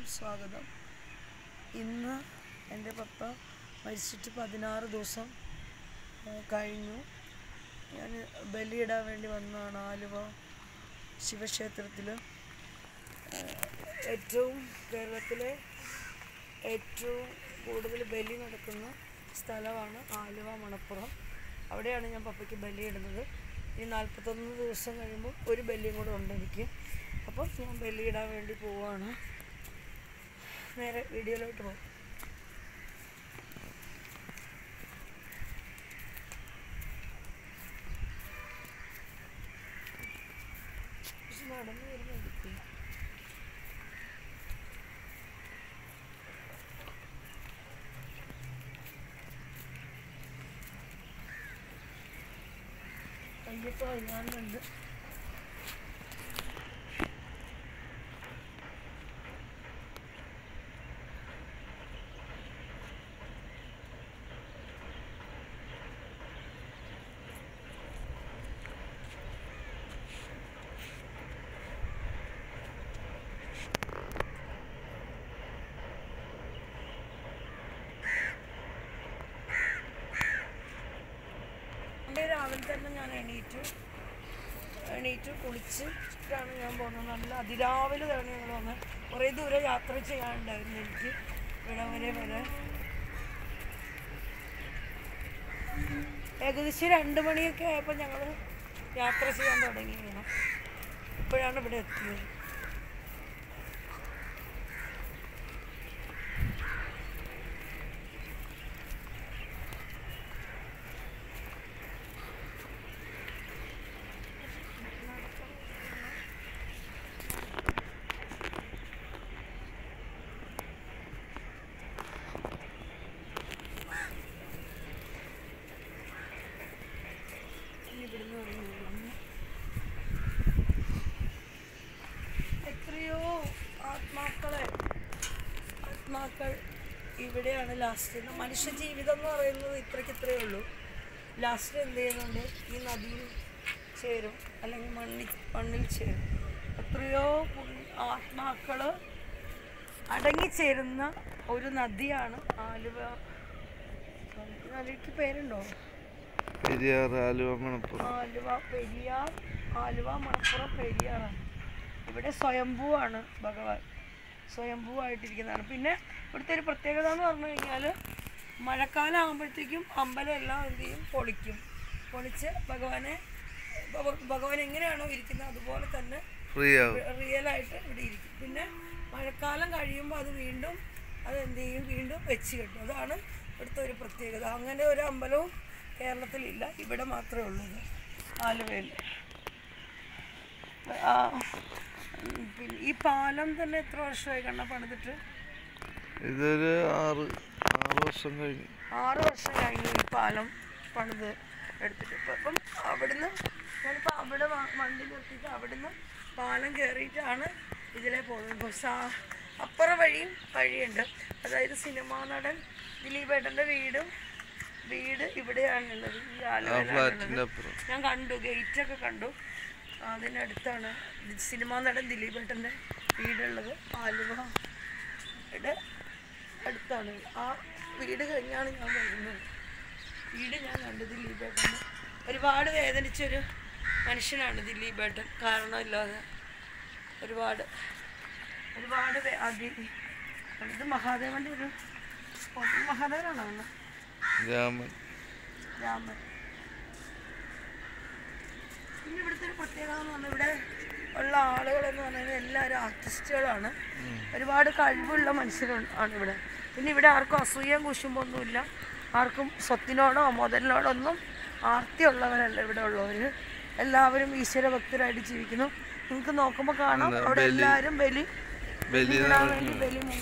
സ്വാഗതം ഇന്ന് എൻ്റെ പപ്പ മരിച്ചിട്ട് പതിനാറ് ദിവസം ആ, കഴിഞ്ഞു ഞാൻ ബലിയിടാൻ വേണ്ടി വന്നതാണ് ആലുവ ശിവക്ഷേത്രത്തിൽ ഏറ്റവും കേരളത്തിലെ ഏറ്റവും കൂടുതൽ ബലി നടക്കുന്ന സ്ഥലമാണ് ആലുവ മണപ്പുറം അവിടെയാണ് ഞാൻ പപ്പയ്ക്ക് ബലിയിടുന്നത് ഈ നാൽപ്പത്തൊന്ന് ദിവസം കഴിയുമ്പോൾ ഒരു ബലിയും കൂടെ ഉണ്ട് എനിക്ക് അപ്പോൾ ഞാൻ ബലിയിടാൻ വേണ്ടി പോവുകയാണ് നേരെ വീഡിയോയിലോട്ട് പോകും പക്ഷെ നടന്നു വരുന്ന എടുക്കില്ല അയ്യപ്പോ ഞാൻ കണ്ട് എൻ്റെ രാവിലെ തന്നെ ഞാൻ എണീറ്റു എണീറ്റ് കുളിച്ചിട്ടാണ് ഞാൻ പോകുന്നത് നല്ല അതിരാവിലെ തന്നെ ഞങ്ങൾ വന്നത് കുറേ ദൂരം യാത്ര ചെയ്യാനുണ്ടായിരുന്നു എനിക്ക് ഇവിടെ വരെ വരെ ഏകദേശം രണ്ട് മണിയൊക്കെ ആയപ്പോൾ ഞങ്ങൾ യാത്ര ചെയ്യാൻ തുടങ്ങിയിരുന്നു ഇപ്പോഴാണ് ഇവിടെ എത്തിയത് ഇനി ഇവിടുന്ന് തുടങ്ങി എത്രയോ ആത്മാക്കളെ ആത്മാക്കൾ ഇവിടെയാണ് ലാസ്റ്റ് മനുഷ്യ ജീവിതം എന്ന് പറയുന്നത് ഇത്രയ്ക്ക് ഇത്രയേ ഉള്ളൂ ലാസ്റ്റ് എന്ത് ചെയ്യുന്നുണ്ട് ഈ നദിയിൽ ചേരും അല്ലെങ്കിൽ മണ്ണിൽ മണ്ണിൽ ചേരും എത്രയോ പുണ്യ ആത്മാക്കൾ അടങ്ങിച്ചേരുന്ന ഒരു നദിയാണ് ആലുവ ഈ നദിക്ക് പേരുണ്ടോ പെരിയാർ ആലുവ മണപ്പുറം ആലുവ പെരിയാർ ആലുവ മണപ്പുറം പെരിയാറാണ് ഇവിടെ സ്വയംഭൂവാണ് ഭഗവാൻ സ്വയംഭൂവായിട്ടിരിക്കുന്നതാണ് പിന്നെ ഇവിടുത്തെ ഒരു പ്രത്യേകത എന്ന് പറഞ്ഞു കഴിഞ്ഞാൽ മഴക്കാലം ആകുമ്പോഴത്തേക്കും അമ്പലം എല്ലാം എന്ത് ചെയ്യും പൊളിക്കും പൊളിച്ച് ഭഗവാനെ ഭഗ- ഭഗവാൻ എങ്ങനെയാണോ ഇരിക്കുന്നത് അതുപോലെ തന്നെ ഫ്രീ ആവും റിയൽ ആയിട്ട് ഇവിടെ ഇരിക്കും പിന്നെ മഴക്കാലം കഴിയുമ്പോൾ അത് വീണ്ടും അത് എന്ത് ചെയ്യും വീണ്ടും വെച്ച് കെട്ടും അതാണ് ഇവിടുത്തെ ഒരു പ്രത്യേകത അങ്ങനെ ഒരു അമ്പലവും കേരളത്തിലില്ല ഇവിടെ മാത്രമേ ഉള്ളൂ ഇത് ആലുവയിൽ ആ, ഉം, പിന്നെ ഈ പാലം തന്നെ എത്ര വർഷമായി കണ്ണ പണിതിട്ട് ഇതൊരു ആറ് ആറ് വർഷം കഴിഞ്ഞു ആറ് വർഷം കഴിഞ്ഞു ഈ പാലം പണിത് എടുത്തിട്ട് ഇപ്പം ഇപ്പം അവിടുന്ന് ഞാനിപ്പോൾ അവിടെ വ- വണ്ടി നിർത്തിയിട്ട് അവിടുന്ന് പാലം കയറിയിട്ടാണ് ഇതിലെ പോകുന്നത് പക്ഷെ ആ അപ്പുറം വഴിയും വഴിയുണ്ട് അതായത് സിനിമാ നടൻ ദിലീപേട്ടൻ്റെ വീടും വീട് ഇവിടെയാണുള്ളത് ഈ ആ ആലുവയിലാണുള്ളത് ഫ്ലാറ്റിന്റെ അപ്പുറം ഞാൻ കണ്ടു ഗേറ്റൊക്കെ കണ്ടു അതിനടുത്താണ് സിനിമാ നടൻ ദിലീപേട്ടൻ്റെ വീടുള്ളത് ആലുവ യുടെ അടുത്താണ് ആ വീട് കഴിഞ്ഞാണ് ഞാൻ വരുന്നത് വീട് ഞാൻ കണ്ടു ദിലീപേട്ടൻ ഒരുപാട് വേദനിച്ചൊരു മനുഷ്യനാണ് ദിലീപേട്ടൻ കാരണമില്ലാതെ ഒരുപാട് ഒരുപാട് വേ- അതി ഇത് മഹാദേവൻ്റെ ഒരു ഫോട്ടോ മഹാദേവനാണോ അന്ന് രാമൻ രാമൻ പിന്നെ ഇവിടുത്തെ ഒരു പ്രത്യേകത എന്ന് പറഞ്ഞാൽ ഇവിടെ ഉള്ള ആളുകൾ എന്ന് പറഞ്ഞാൽ എല്ലാവരും ആർട്ടിസ്റ്റുകളാണ് ഒരുപാട് കഴിവുള്ള മനുഷ്യരാണ് ആണ് ഇവിടെ പിന്നെ ഇവിടെ ആർക്കും അസൂയം കുശുമ്പൊന്നുമില്ല ആർക്കും സ്വത്തിനോടോ മുതലിനോടോ ഒന്നും ആർത്തിയുള്ളവരല്ല ഇവിടെ ഉള്ളവർ എല്ലാവരും ഈശ്വര ഭക്തരായിട്ട് ജീവിക്കുന്നു നിങ്ങൾക്ക് നോക്കുമ്പോൾ കാണാം അവിടെ എല്ലാവരും ബലി ബലി ഇടാൻ വേണ്ടി ബലി